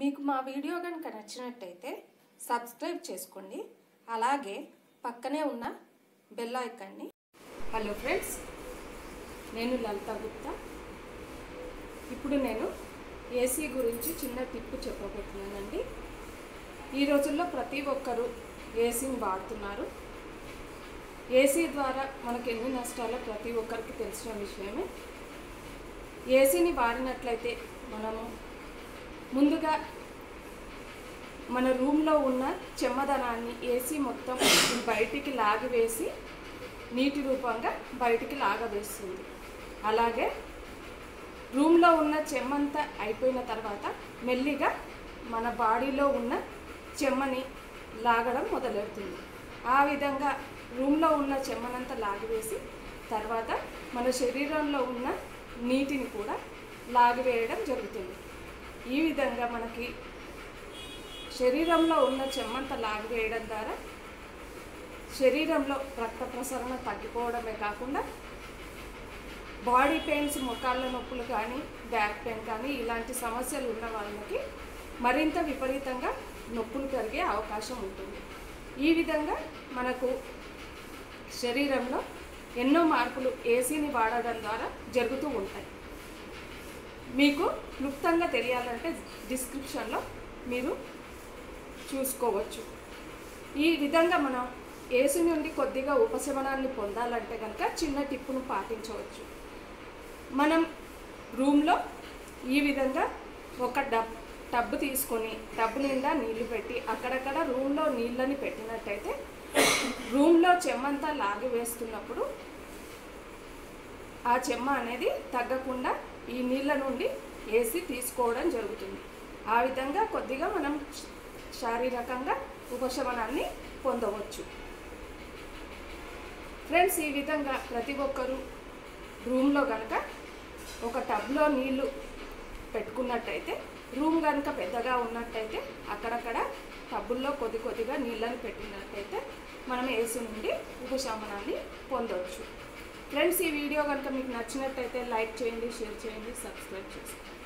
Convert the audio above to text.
మీకు మా వీడియో కనుక నచ్చినట్టయితే సబ్స్క్రైబ్ చేసుకోండి అలాగే పక్కనే ఉన్న బెల్ ఐకాన్ని హలో ఫ్రెండ్స్ నేను లలిత గుప్తా ఇప్పుడు నేను ఏసీ గురించి చిన్న టిప్ చెప్పబోతున్నానండి ఈ రోజుల్లో ప్రతి ఒక్కరూ ఏసీని వాడుతున్నారు ఏసీ ద్వారా మనకు ఎన్ని నష్టాలో ప్రతి ఒక్కరికి తెలిసిన విషయమే ఏసీని వాడినట్లయితే మనము ముందుగా మన రూమ్లో ఉన్న చెమ్మదనాన్ని ఏసీ మొత్తం బయటికి లాగివేసి నీటి రూపంగా బయటికి లాగవేస్తుంది అలాగే రూమ్లో ఉన్న చెమ్మంతా అయిపోయిన తర్వాత మెల్లిగా మన బాడీలో ఉన్న చెమ్మని లాగడం మొదలెడుతుంది ఆ విధంగా రూమ్లో ఉన్న చెమ్మనంతా లాగివేసి తర్వాత మన శరీరంలో ఉన్న నీటిని కూడా లాగివేయడం జరుగుతుంది ఈ విధంగా మనకి శరీరంలో ఉన్న చెమ్మంతా లాగివేయడం ద్వారా శరీరంలో రక్త ప్రసరణ తగ్గిపోవడమే కాకుండా బాడీ పెయిన్స్ మొకాళ్ళ నొప్పులు కానీ బ్యాక్ పెయిన్ కానీ ఇలాంటి సమస్యలు ఉన్న వాళ్ళకి మరింత విపరీతంగా నొప్పులు పెరిగే అవకాశం ఉంటుంది ఈ విధంగా మనకు శరీరంలో ఎన్నో మార్పులు ఏసీని వాడడం ద్వారా జరుగుతూ ఉంటాయి మీకు క్లుప్తంగా తెలియాలంటే డిస్క్రిప్షన్లో మీరు చూసుకోవచ్చు ఈ విధంగా మనం ఏసీ నుండి కొద్దిగా ఉపశమనాన్ని పొందాలంటే కనుక చిన్న టిప్పును పాటించవచ్చు మనం రూమ్లో ఈ విధంగా ఒక డబ్ టబ్ తీసుకొని టబ్ నిండా నీళ్లు పెట్టి అక్కడక్కడ రూమ్లో నీళ్ళని పెట్టినట్టయితే రూమ్లో చెమ్మంతా లాగి వేస్తున్నప్పుడు ఆ చెమ్మ అనేది తగ్గకుండా ఈ నీళ్ళ నుండి ఏసీ తీసుకోవడం జరుగుతుంది ఆ విధంగా కొద్దిగా మనం శారీరకంగా ఉపశమనాన్ని పొందవచ్చు ఫ్రెండ్స్ ఈ విధంగా ప్రతి ఒక్కరూ రూమ్లో కనుక ఒక టబ్లో నీళ్లు పెట్టుకున్నట్టయితే రూమ్ కనుక పెద్దగా ఉన్నట్టయితే అక్కడక్కడ టబ్బుల్లో కొద్ది కొద్దిగా నీళ్ళని పెట్టినట్టయితే మనం ఏసీ నుండి ఉపశమనాన్ని పొందవచ్చు ఫ్రెండ్స్ ఈ వీడియో కనుక మీకు నచ్చినట్టయితే లైక్ చేయండి షేర్ చేయండి సబ్స్క్రైబ్ చేసుకోండి